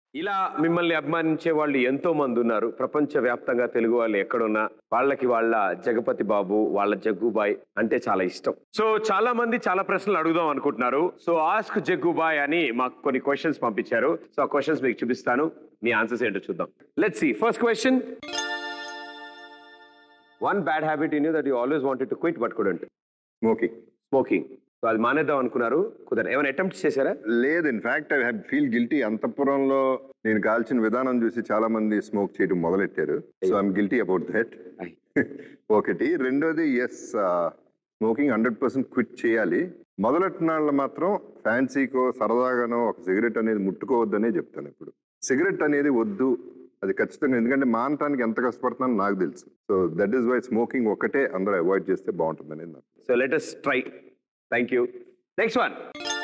ఇలా మిమ్మల్ని అభిమానించే వాళ్ళు ఎంతో మంది ఉన్నారు ప్రపంచ వ్యాప్తంగా తెలుగు వాళ్ళు ఎక్కడున్నా వాళ్ళకి వాళ్ళ జగపతి బాబు వాళ్ళ జగ్గుబాయ్ అంటే చాలా ఇష్టం సో చాలా మంది చాలా ప్రశ్నలు అడుగుదాం అనుకుంటున్నారు సో ఆస్క్ జగ్గుబాయ్ అని మాకు కొన్ని క్వశ్చన్స్ పంపించారు సో ఆ క్వశ్చన్స్ మీకు చూపిస్తాను మీ ఆన్సర్స్ ఏంటో చూద్దాం let's see first question one bad habit in you that you always wanted to quit but couldn't smoking smoking so అది మానేద్దాం అనుకున్నారు కుదర ఏమైనా అటెంప్ట్ చేశారా లేదు in fact I have feel guilty అంతఃపురంలో నేను కాల్చిన విధానం చూసి చాలా మంది స్మోక్ చేయడం మొదలెట్టారు so I'm guilty about that అయ్. ఒకటి రెండోది yes smoking hundred percent quit చేయాలి మొదలెట్టిన వాళ్ళు మాత్రం ఫ్యాన్సీకో సరదాగానో ఒక సిగరెట్ అనేది ముట్టుకోవద్దనే చెప్తాను ఇప్పుడు సిగరెట్ అనేది వద్దు అది ఖచ్చితంగా ఎందుకంటే మానటానికి ఎంత కష్టపడుతున్నానో నాకు తెలుసు so that is why smoking ఒకటే అందరూ అవాయిడ్ చేస్తే బాగుంటుంది అనేది నాకు so let us try thank you next one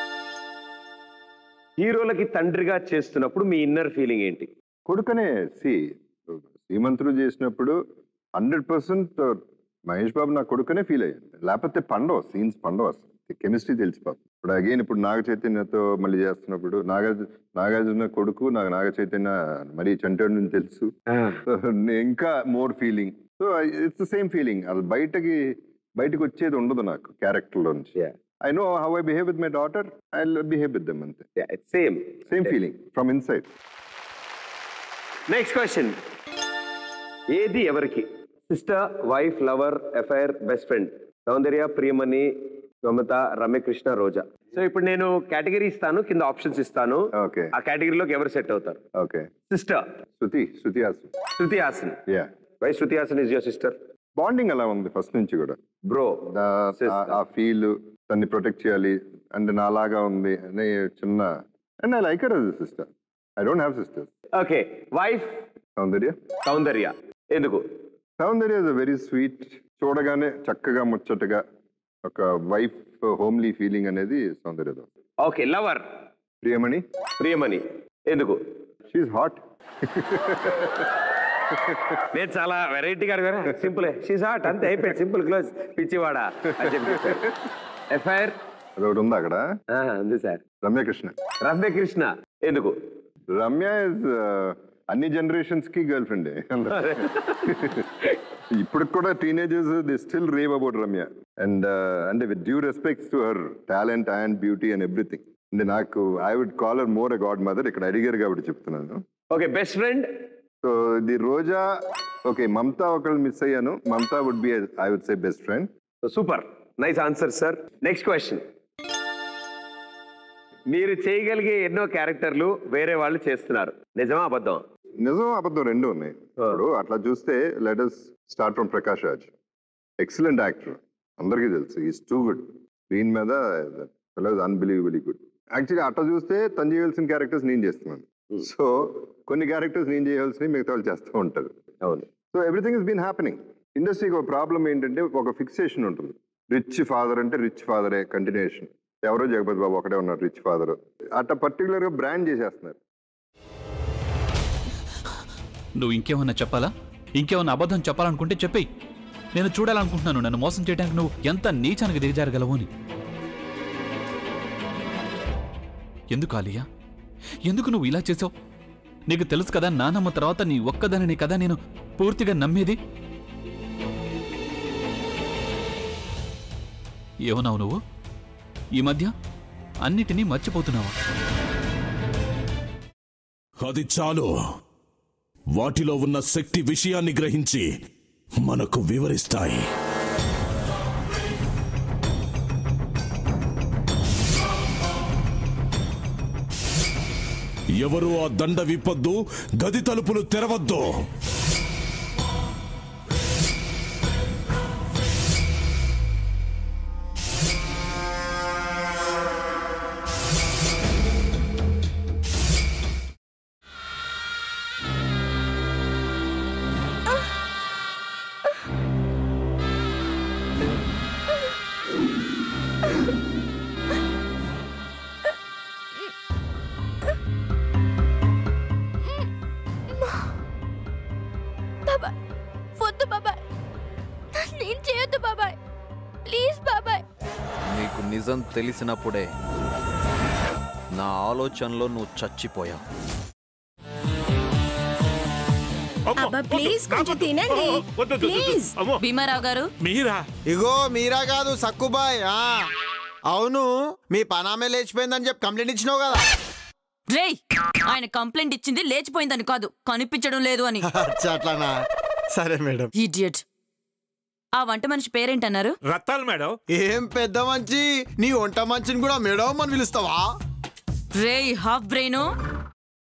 హీరోలకి తండ్రిగా చేస్తున్నప్పుడు మీ ఇన్నర్ ఫీలింగ్ ఏంటి కొడుకనే సి శ్రీమంతుడు చేసినప్పుడు హండ్రెడ్ పర్సెంట్ మహేష్ బాబు నా కొడుకనే ఫీల్ అయ్యాను లేకపోతే పండవ సీన్స్ పండవ కెమిస్ట్రీ తెలిసిపోతుంది ఇప్పుడు అగైన్ ఇప్పుడు నాగ చైతన్యతో మళ్ళీ చేస్తున్నప్పుడు నాగ నాగార్జున కొడుకు నాకు నాగ చైతన్య మరీ చంటోడు నుంచి తెలుసు So, నే- ఇంకా more feeling so it's same feeling అది బయటకి బయటకు వచ్చేది ఉండదు నాకు క్యారెక్టర్ లో నుంచి Yeah. I know how I behave with my daughter I behave with them అంతే same same feeling from inside next question ఏది ఎవరికి sister wife lover affair best friend Soundarya Priyamani Mamata Ramya Krishna Roja so ఇప్పుడు నేను కేటగిరీ ఇస్తాను కింద ఆప్షన్స్ ఇస్తాను ఓకే ఆ కేటగిరీలోకి ఎవరు సెట్ అవుతారు okay sister Shruti Shruti Haasan Shruti Haasan ya why Shruti Haasan is your sister bonding అలా ఉంది ఫస్ట్ నుంచి కూడా బ్రో దా- ఆ- ఆ ఫీల్ తన్ని ప్రొటెక్ట్ చేయాలి అంటే నాలాగా ఉంది అనే చిన్న and I like our sister I don't have sister okay wife Soundarya Soundarya ఎందుకు సౌందర్య ఇస్ వెరీ స్వీట్ చూడగానే చక్కగా ముచ్చటగా ఒక వైఫ్ హోమ్లీ ఫీలింగ్ అనేది సౌందర్యతో ఓకే లవర్ ప్రియమణి ప్రియమణి ఎందుకు షీఈ్ హాట్ నేను చాలా వెరైటీగా అడిగాను సింపుల్ షీస్ హాట్ అంతే అయిపోయింది సింపుల్ క్లోజ్ పిచ్చివాడా అని చెప్పి ఎఫ్ఐఆర్ అదొకటి ఉంది అక్కడ ఉంది సార్ రమ్యకృష్ణ రమ్య కృష్ణ ఎందుకు రమ్య ఇస్ అన్ని జనరేషన్స్ కి గర్ల్ ఫ్రెండ్ ఇప్పుడు కూడా teenagers they still rave about Ramya and అంటే with due respects to her talent and beauty and everything అంటే నాకు I would call her more a godmother ఇక్కడ అడిగారు కాబట్టి చెప్తున్నాను okay best friend so the Roja okay Mamata ఒకళ్ళు మిస్ అయ్యాను Mamata would be I would say best friend super nice answer sir next question మీరు చేయగలిగే ఎన్నో క్యారెక్టర్లు వేరే వాళ్ళు చేస్తున్నారు నిజమా అబద్ధం నిజం అబద్ధం రెండు ఉన్నాయి ఇప్పుడు అట్లా చూస్తే let us start from Prakash Raj excellent actor అందరికీ తెలుసు ఈస్ టూ గుడ్ స్క్రీన్ మీద అన్బిలీవబుల్లీ గుడ్ యాక్చువల్లీ అట్లా చూస్తే తను చేయవలసిన క్యారెక్టర్స్ నేను చేస్తున్నాను సో కొన్ని క్యారెక్టర్స్ నేను చేయవలసినవి మిగతా వాళ్ళు చేస్తూ ఉంటారు అవును so everything is been happening ఇండస్ట్రీకి ఒక ప్రాబ్లం ఏంటంటే ఒక ఫిక్సేషన్ ఉంటుంది రిచ్ ఫాదర్ అంటే రిచ్ ఫాదరే కంటిన్యూషన్ ఎవరో జగపతి బాబు ఒకటే ఉన్నారు రిచ్ ఫాదర్ అట్లా పర్టికులర్గా బ్రాండ్ చేసేస్తున్నారు నువ్వు ఇంకేమన్నా చెప్పాలా ఇంకేమన్నా అబద్ధం చెప్పాలనుకుంటే చెప్పేయి నేను చూడాలనుకుంటున్నాను నన్ను మోసం చేయడానికి నువ్వు ఎంత నీచానికి దిగజారగలవు అని ఎందుకు ఆలియా ఎందుకు నువ్వు ఇలా చేసావు నీకు తెలుసు కదా నానమ్మ తర్వాత నీ ఒక్కదానిని కదా నేను పూర్తిగా నమ్మేది ఏమన్నావు నువ్వు ఈ మధ్య అన్నిటినీ మర్చిపోతున్నావా అది చాలు వాటిలో ఉన్న శక్తి విషయాన్ని గ్రహించి మనకు వివరిస్తాయి ఎవరు ఆ దండ విప్పొద్దు గది తలుపులు తెరవద్దు బాబాయ్ వద్దు బాబాయ్ నేను చేయొద్దు బాబాయ్ ప్లీజ్ బాబాయ్ నీకు నిజం తెలిసినప్పుడే నా ఆలోచనలో నువ్వు చచ్చిపోయావు అబ్బా ప్లీజ్ కొంచెం తినండి ప్లీజ్ భీమారావు గారు మీరా ఇగో మీరా కాదు సక్కుబాయ్ ఆ. అవును మీ పనామే లేచిపోయిందని చెప్పి కంప్లైంట్ ఇచ్చినావు కదా రేయ్ ఆయన కంప్లైంట్ ఇచ్చింది లేచిపోయిందని కాదు కనిపించడం లేదు అని అచ్చా, అట్లానా సరే మేడం ఇడియట్ ఆ వంట మనిషి పేరేంటన్నారు రత్తాలు మేడం ఏం పెద్ద మంచి నీ వంట మంచిని కూడా మేడం అని పిలుస్తావా రేయ్ హాఫ్ బ్రెయిన్